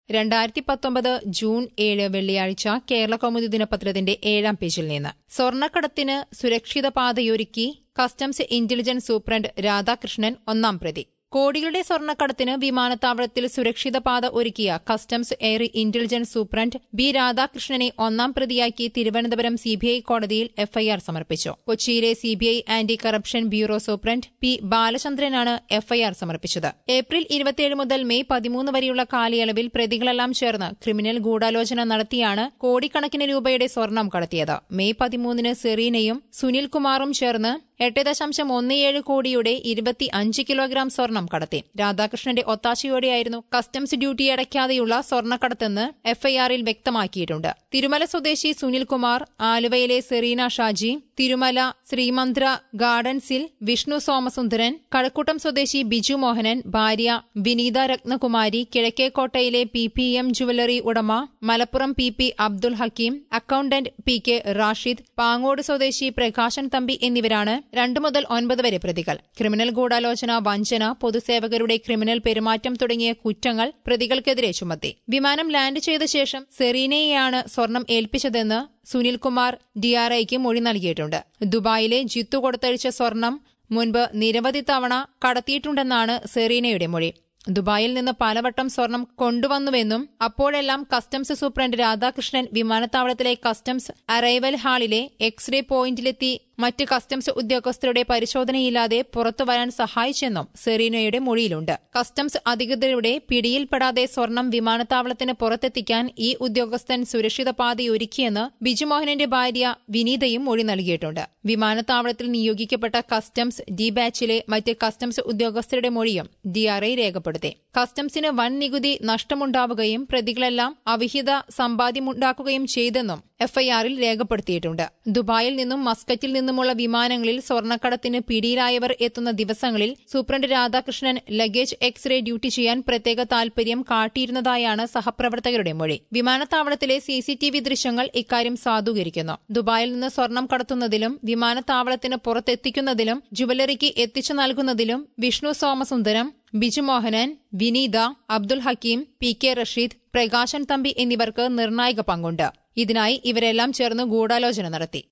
രണ്ടായിരത്തി പത്തൊമ്പത് ജൂൺ ഏഴ് വെള്ളിയാഴ്ച കേരള കൗമുദി ദിനപത്രത്തിന്റെ ഏഴാം പേജിൽ നിന്ന് സ്വർണ്ണക്കടത്തിന് സുരക്ഷിത പാതയൊരുക്കി കസ്റ്റംസ് ഇന്റലിജൻസ് സൂപ്രണ്ട് രാധാകൃഷ്ണൻ ഒന്നാം പ്രതി കോടികളുടെ സ്വർണ്ണക്കടത്തിന് വിമാനത്താവളത്തിൽ സുരക്ഷിത പാത ഒരുക്കിയ customs air intelligence superintendent B രാധാകൃഷ്ണനെ ഒന്നാം പ്രതിയാക്കി തിരുവനന്തപുരം സിബിഐ കോടതിയിൽ എഫ്ഐആർ സമർപ്പിച്ചു കൊച്ചിയിലെ CBI anti corruption bureau superintendent P ബാലചന്ദ്രനാണ് എഫ്ഐആർ സമർപ്പിച്ചത് ഏപ്രിൽ ഇരുപത്തിയേഴ് മുതൽ മെയ് പതിമൂന്ന് വരെയുള്ള കാലയളവിൽ പ്രതികളെല്ലാം ചേർന്ന് ക്രിമിനൽ ഗൂഢാലോചന നടത്തിയാണ് കോടിക്കണക്കിന് രൂപയുടെ സ്വർണം കടത്തിയത് മെയ് പതിമൂന്നിന് സെറീനയും സുനിൽകുമാറും ചേർന്ന് എട്ട് ദശാംശം ഒന്ന് ഏഴ് കോടിയുടെ ഇരുപത്തി അഞ്ച് കിലോഗ്രാം സ്വർണം കടത്തി രാധാകൃഷ്ണന്റെ ഒത്താശയോടെയായിരുന്നു കസ്റ്റംസ് ഡ്യൂട്ടി അടയ്ക്കാതെയുള്ള സ്വർണ്ണക്കടത്തെന്ന് എഫ്ഐആറിൽ വ്യക്തമാക്കിയിട്ടുണ്ട് തിരുമല സ്വദേശി സുനിൽകുമാർ ആലുവയിലെ സെറീന ഷാജി തിരുമല ശ്രീമന്ത്ര ഗാർഡൻസിൽ വിഷ്ണു സോമസുന്ദരൻ കഴക്കൂട്ടം സ്വദേശി ബിജു മോഹനൻ ഭാര്യ വിനീത രത്നകുമാരി കിഴക്കേക്കോട്ടയിലെ പി പി എം ജുവലറി ഉടമ Malappuram P P Abdul Hakeem accountant P K Rashid Pangode സ്വദേശി പ്രകാശൻ തമ്പി എന്നിവരാണ് രണ്ടു മുതൽ ഒൻപത് വരെ പ്രതികൾ ക്രിമിനൽ ഗൂഢാലോചന വഞ്ചന പൊതുസേവകരുടെ ക്രിമിനൽ പെരുമാറ്റം തുടങ്ങിയ കുറ്റങ്ങൾ പ്രതികൾക്കെതിരെ ചുമത്തി വിമാനം ലാൻഡ് ചെയ്ത ശേഷം സെറീനയെയാണ് സ്വർണം ഏൽപ്പിച്ചതെന്ന് സുനിൽകുമാർ ഡിആർഐക്ക് മൊഴി നൽകിയിട്ടുണ്ട് ദുബായിലെ ജിത്തു കൊടുത്തഴിച്ച സ്വർണം മുൻപ് നിരവധി തവണ കടത്തിയിട്ടുണ്ടെന്നാണ് സെറീനയുടെ മൊഴി ദുബായിൽ നിന്ന് പലവട്ടം സ്വർണം കൊണ്ടുവന്നുവെന്നും അപ്പോഴെല്ലാം കസ്റ്റംസ് സൂപ്രണ്ട് രാധാകൃഷ്ണൻ വിമാനത്താവളത്തിലെ കസ്റ്റംസ് അറൈവൽ ഹാളിലെ എക്സ്റേ പോയിന്റിലെത്തി മറ്റ് കസ്റ്റംസ് ഉദ്യോഗസ്ഥരുടെ പരിശോധനയില്ലാതെ പുറത്തു വരാൻ സഹായിച്ചെന്നും സെറീനയുടെ മൊഴിയിലുണ്ട് കസ്റ്റംസ് അധികൃതരുടെ പിടിയിൽപ്പെടാതെ സ്വർണം വിമാനത്താവളത്തിന് പുറത്തെത്തിക്കാൻ ഈ ഉദ്യോഗസ്ഥൻ സുരക്ഷിത പാതയൊരുക്കിയെന്ന് ബിജുമോഹനന്റെ ഭാര്യ വിനീതയും മൊഴി നൽകിയിട്ടുണ്ട് വിമാനത്താവളത്തിൽ നിയോഗിക്കപ്പെട്ട കസ്റ്റംസ് ഡി ബാച്ചിലെ മറ്റ് കസ്റ്റംസ് ഉദ്യോഗസ്ഥരുടെ മൊഴിയും ഡിആർഐ രേഖപ്പെടുത്തി കസ്റ്റംസിന് വൻ നികുതി നഷ്ടമുണ്ടാവുകയും പ്രതികളെല്ലാം അവിഹിത സമ്പാദ്യമുണ്ടാക്കുകയും ചെയ്തെന്നും എഫ്ഐആറിൽ രേഖപ്പെടുത്തിയിട്ടുണ്ട് ദുബായിൽ നിന്നും മസ്കറ്റിൽ നിന്നുമുള്ള വിമാനങ്ങളിൽ സ്വർണ്ണക്കടത്തിന് പിടിയിലായവർ എത്തുന്ന ദിവസങ്ങളിൽ superintendent Radhakrishnan luggage x ray duty ചെയ്യാൻ പ്രത്യേക താൽപര്യം കാട്ടിയിരുന്നതായാണ് സഹപ്രവർത്തകരുടെ മൊഴി വിമാനത്താവളത്തിലെ സിസിടിവി ദൃശ്യങ്ങൾ ഇക്കാര്യം സാധൂകരിക്കുന്നു ദുബായിൽ നിന്ന് സ്വർണം കടത്തുന്നതിലും വിമാനത്താവളത്തിന് പുറത്തെത്തിക്കുന്നതിലും ജുവലറിക്ക് എത്തിച്ചു നൽകുന്നതിലും വിഷ്ണു സോമസുന്ദരം ബിജുമോഹനൻ വിനീത അബ്ദുൽ ഹക്കീം പി കെ റഷീദ് പ്രകാശൻ തമ്പി എന്നിവർക്ക് നിർണായക പങ്കുണ്ട് ഇതിനായി ഇവരെല്ലാം ചേർന്ന് ഗൂഢാലോചന നടത്തി